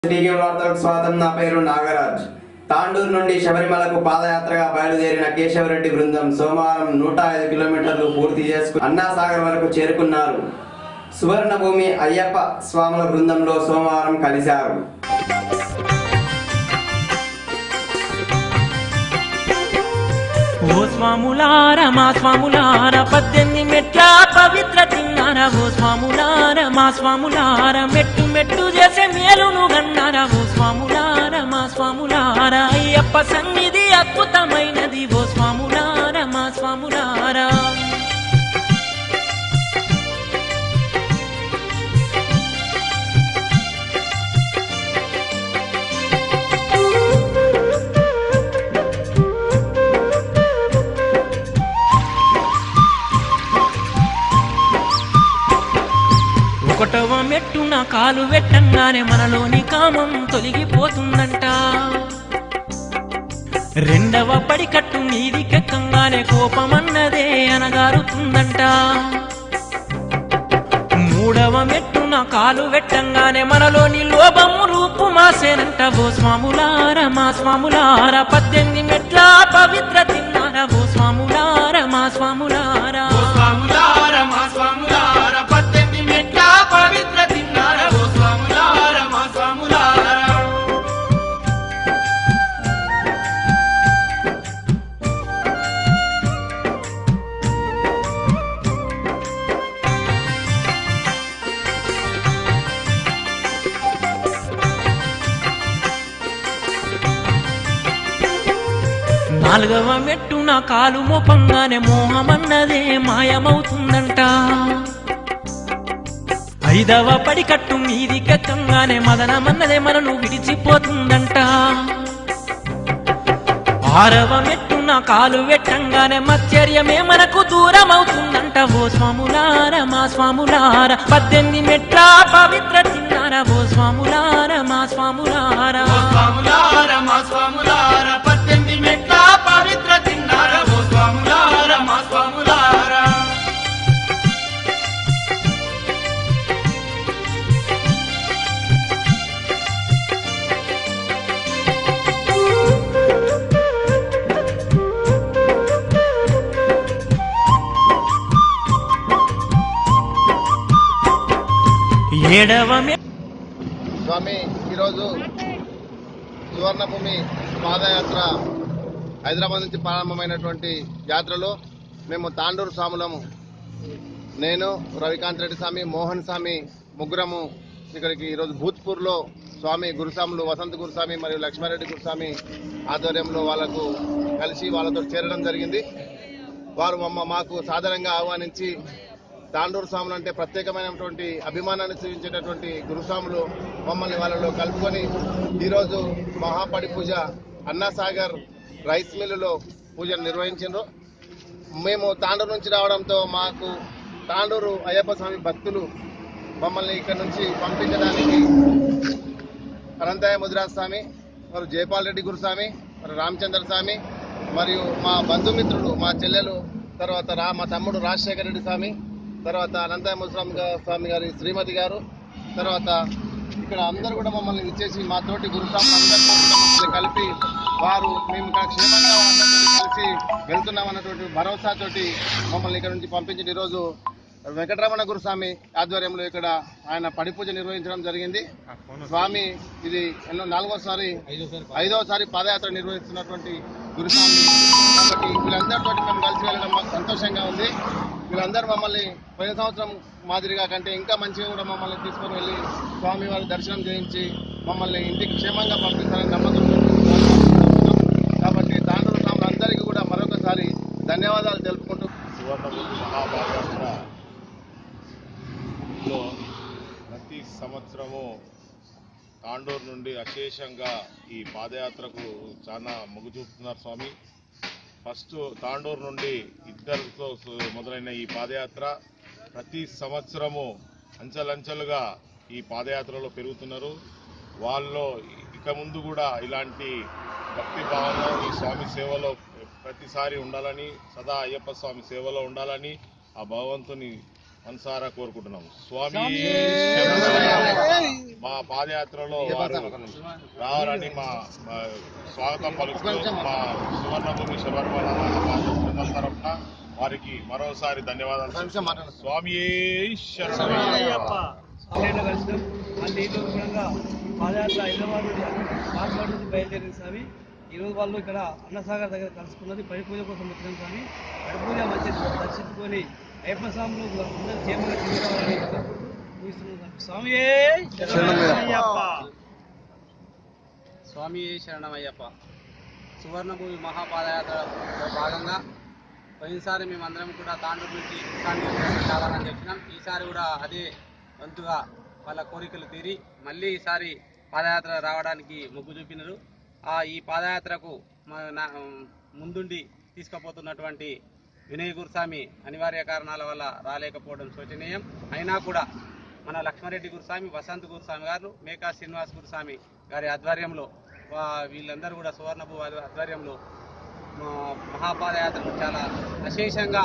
TV వార్తలకు స్వాగతం నా పేరు నాగరాజ్ తాండూరు నుండి శబరిమలకు పాదయాత్రగా బయలుదేరిన కేశవరెడ్డి బృందం సోమవారం నూట ఐదు కిలోమీటర్లు పూర్తి చేసుకుని అన్నాసాగర్ వరకు చేరుకున్నారు సువర్ణభూమి అయ్యప్ప స్వాముల బృందంలో సోమవారం కలిశారు ఓ స్వాములార మా స్వాములార పద్దెనిమిది మెట్ల పవిత్ర తిన్నార ఓ స్వాములార మా స్వాములార మెట్టు మెట్టు చేసే మేలును గన్నార ఓ స్వాములార మా స్వాములార అయ్యప్ప సన్నిధి అద్భుతమైనది ఓ స్వాములార మా స్వాములారా ఒకటవ మెట్టున కాలు పెట్టంగానే మనలోని కామం తొలగిపోతుందంట రెండవ పడికట్టు మీదికెక్కంగానే కోపమన్నదే అనగారుతుందంట మూడవ మెట్టున కాలు పెట్టంగానే మనలోని లోభము రూపు మాసేనంట ఓ స్వాములార మా స్వాములార పద్దెనిమిది మెట్ల పవిత్ర తిన్నార ఓ స్వాములార మా స్వాములారా ఓ స్వాములార మా స్వాములార పద్దెనిమిది మెట్ల పవిత్ర తిన్నార ఓ స్వాములార మా స్వాములార నాలుగవ మెట్టు నా కాలు మోపంగానే మోహమన్నదే మాయమవుతుందంట ఐదవ పడికట్టు మీదికెక్కంగానే మదనమన్నదే మనను విడిచిపోతుందంట ఆరవ మెట్టు నా కాలు వెట్టంగానే మత్సర్యమే మనకు దూరం అవుతుందంట ఓ స్వాములార మా స్వాములార పద్దెనిమిది మెట్ల పవిత్ర తిన్నార ఓ స్వాములార మా స్వాములారా ఓ స్వాములార మా స్వాములార పద్దెనిమిది మెట్ల పవిత్ర తిన్నార ఓ స్వాములార మా స్వాములార ఏడవ మెట్టు స్వామి ఈరోజు సువర్ణభూమి పాదయాత్ర హైదరాబాద్ నుంచి ప్రారంభమైనటువంటి యాత్రలో మేము తాండూరు స్వాములము నేను రవికాంత్ రెడ్డి స్వామి మోహన్ స్వామి ముగ్గురము ఇక్కడికి ఈరోజు భూత్పూర్లో స్వామి గురుస్వాములు వసంత గురుస్వామి మరియు లక్ష్మారెడ్డి గురుస్వామి ఆధ్వర్యంలో వాళ్ళకు కలిసి వాళ్ళతో చేరడం జరిగింది వారు మమ్మ మాకు సాధారణంగా ఆహ్వానించి తాండూరు స్వాములు అంటే ప్రత్యేకమైనటువంటి అభిమానాన్ని చూపించేటటువంటి గురుస్వాములు మమ్మల్ని వాళ్ళలో కలుపుకొని ఈరోజు మహాపడి పూజ అన్నాసాగర్ రైస్ మిల్లులో పూజను నిర్వహించారు మేము తాండూరు నుంచి రావడంతో మాకు తాండూరు అయ్యప్ప స్వామి భక్తులు మమ్మల్ని ఇక్కడ నుంచి పంపించడానికి అనంతయ్య ముదిరాజ్ స్వామి మరి జయపాల్ రెడ్డి గురుస్వామి మరి రామచంద్ర స్వామి మరియు మా బంధుమిత్రులు మా చెల్లెలు తర్వాత రా మా తమ్ముడు రాజశేఖర రెడ్డి స్వామి తర్వాత అనంతయ్య ముదిరాజ్ గా- స్వామి గారి శ్రీమతి గారు తర్వాత ఇక్కడ అందరూ కూడా మమ్మల్ని ఇచ్చేసి మా తోటి గురుస్వామి అందరితో కూడా మమ్మల్ని కలిపి వారు మేము ఇక్కడ క్షేమంగా వాళ్ళందరితో కలిసి వెళ్తున్నాం అన్నటువంటి భరోసాతోటి మమ్మల్ని ఇక్కడ నుంచి పంపించి ఈరోజు వెంకటరమణ గురుస్వామి ఆధ్వర్యంలో ఇక్కడ ఆయన పడి పూజ నిర్వహించడం జరిగింది స్వామి ఇది ఎన్నో నాలుగోసారి ఐదోసారి పాదయాత్ర నిర్వహిస్తున్నటువంటి గురుస్వామి కాబట్టి వీళ్ళందరితో మేము కలిసి వెళ్ళడం మాకు సంతోషంగా ఉంది వీళ్ళందరూ మమ్మల్ని పోయిన సంవత్సరం మాదిరిగా కంటే ఇంకా మంచిగా కూడా మమ్మల్ని తీసుకొని వెళ్ళి స్వామి వారి దర్శనం చేయించి మమ్మల్ని ఇంటికి క్షేమంగా పంపిస్తారని నమ్మకం కాబట్టి తాండూరు స్వాములందరికీ కూడా మరొకసారి ధన్యవాదాలు తెలుపుకుంటూ సువర్ణభూమి మహాపాదయాత్ర లో ప్రతి సంవత్సరము తాండూరు నుండి అశేషంగా ఈ పాదయాత్రకు చాలా మొగ్గు చూపుతున్నారు స్వామి ఫస్ట్ తాండూరు నుండి ఇద్దరితో సు- మొదలైన ఈ పాదయాత్ర ప్రతి సంవత్సరము అంచెలంచెలుగా ఈ పాదయాత్రలో పెరుగుతున్నారు వాళ్ళలో ఇక ముందు కూడా ఇలాంటి భక్తి భావన ఈ స్వామి సేవలో ప్రతిసారి ఉండాలని సదా అయ్యప్ప స్వామి సేవలో ఉండాలని ఆ భగవంతుని మనసారా కోరుకుంటున్నాం స్వామి శరణమయ్య. మా పాదయాత్రలో వారు రావాలని మా మా స్వాగతం పలుకుతూ మా సువర్ణభూమి శబరిమల బృందం తరఫున వారికి మరోసారి ధన్యవాదాలు నిమిషం మాట్లాడండి. స్వామి శరణమయ్య ఆన్లైన్లో కలిసినాం మళ్ళీ ఈరోజు కూడా పాదయాత్ర హైదరాబాద్ నుండి కాకినాడ నుంచి బయలుదేరింది స్వామి ఈరోజు వాళ్ళు ఇక్కడ అన్నసాగర్ దగ్గర కలుసుకున్నది పడి పూజ కోసం వచ్చినాం స్వామి పడి పూజ మంచి దర్శించుకొని అయ్యప్ప స్వాములు అందరూ క్షేమంగా తీసుకురావాలని పూజిస్తున్నాం స్వామి శరణమయ్యప్ప. స్వామి శరణమయ్యప్ప సువర్ణభూమి మహాపాదయాత్రలో భాగంగా పోయినసారి మేమందరం కూడా తాండూరు నుంచి ఇస్కాన్ కావాలని చెప్పినాం ఈసారి కూడా అదే వంతుగా వాళ్ళ కోరికలు తీరి మళ్ళీ ఈసారి పాదయాత్ర రావడానికి మొగ్గు చూపినారు ఆ ఈ పాదయాత్రకు మా- నా- ముందుండి తీసుకుపోతున్నటువంటి వినయ్ గురుస్వామి అనివార్య కారణాల వల్ల రాలేకపోవడం శోచనీయం అయినా కూడా మన లక్ష్మారెడ్డి గురుస్వామి వసంత్ గురుస్వామి గారు మేకా శ్రీనివాస్ గురుస్వామి గారి ఆధ్వర్యంలో వా- వీళ్ళందరూ కూడా సువర్ణభూ ఆధ్వర్యంలో మా మహాపాదయాత్రను చాలా అశేషంగా